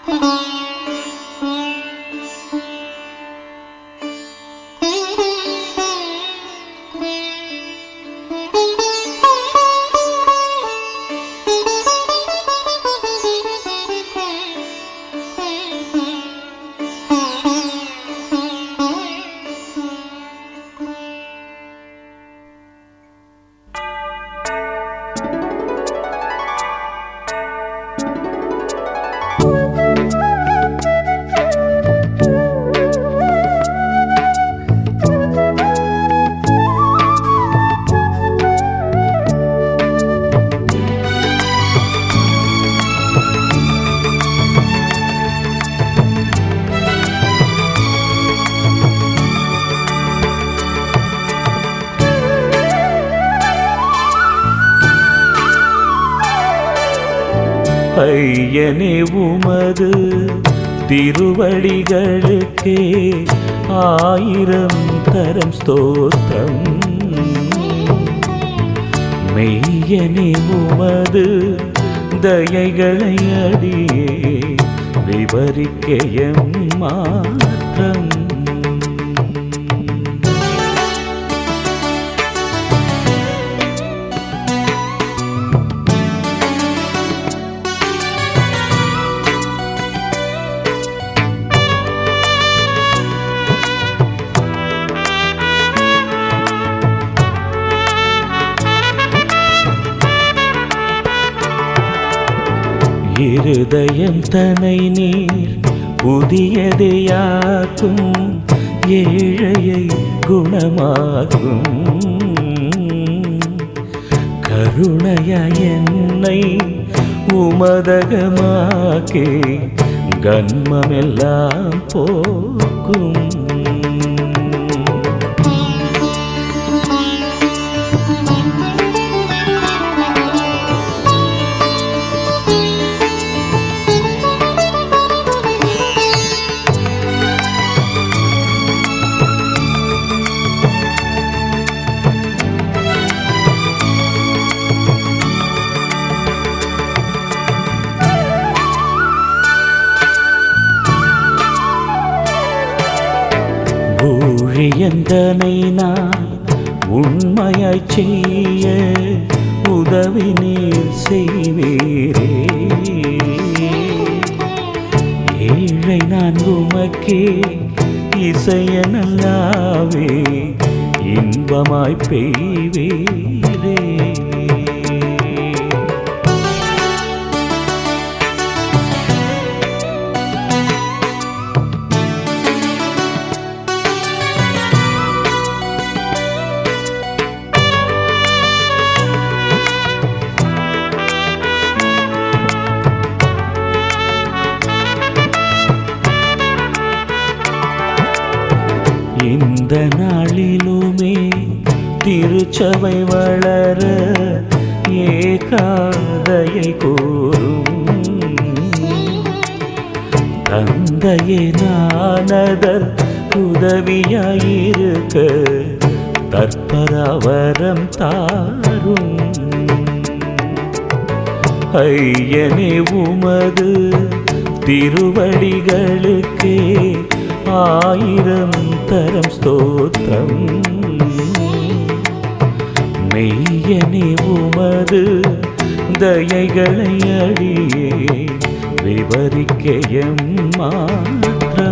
ஐயனே உமது திருவடிகளுக்கே ஆயிரம் தரம் ஸ்தோத்திரம் மெய்யனே உமது தயைகளை அடியே விவரிக்கையம் மாற்றம் இருதயம் தனை நீர் புதியதையாக்கும் ஏழையை குணமாக்கும் கருணையாய் என்னை உமதகமாக்கே கன்மமெல்லாம் போக்கும் ஊழியந்தனை நான் உண்மையாய் செய்ய உதவி நீர் செய்வீரே ஏழை நான் உமக்கே இசைய நல்லாவே இன்பமாய் பெய்வீரே இந்த நாளிலுமே திருச்சபை வளர ஏகாதையை கூறும் தந்தையே நானதர் உதவியாயிருக்க தற்பராவரம் தாரும் ஐயனே உமது திருவடிகளுக்கே ஆயிரம் தரம் ஸ்தோத்திரம் மெய்யனே உமது தயைகளை அடியே விவரிக்கையம் மாற்றம்